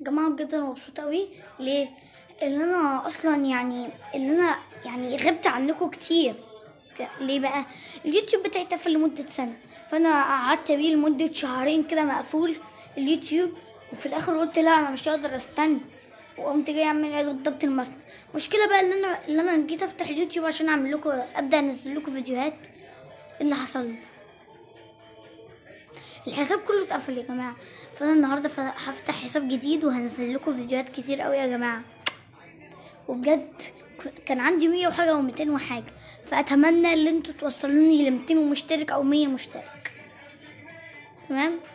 جماعة بجد انا مبسوطة قوي ليه؟ اللي انا اصلا يعني اللي انا يعني غبت عنكم كتير ليه بقى؟ اليوتيوب بتاعي اتقفل لمدة سنة فانا قعدت بيه لمدة شهرين كده مقفول اليوتيوب وفي الاخر قلت لا انا مش هقدر استنى وقمت جاي اعمل ايه ضبط المصنع المشكلة بقى اللي انا اللي انا جيت افتح اليوتيوب عشان اعمل لكم ابدا انزل لكم فيديوهات إيه اللي حصل لي الحساب كله اتقفل يا جماعة فانا النهارده ف- هفتح حساب جديد وهنزل لكم فيديوهات كتير قوي يا جماعة وبجد ك- كان عندي مية وحاجة وميتين وحاجة فأتمنى ان انتوا توصلوني لميتين مشترك أو مية مشترك تمام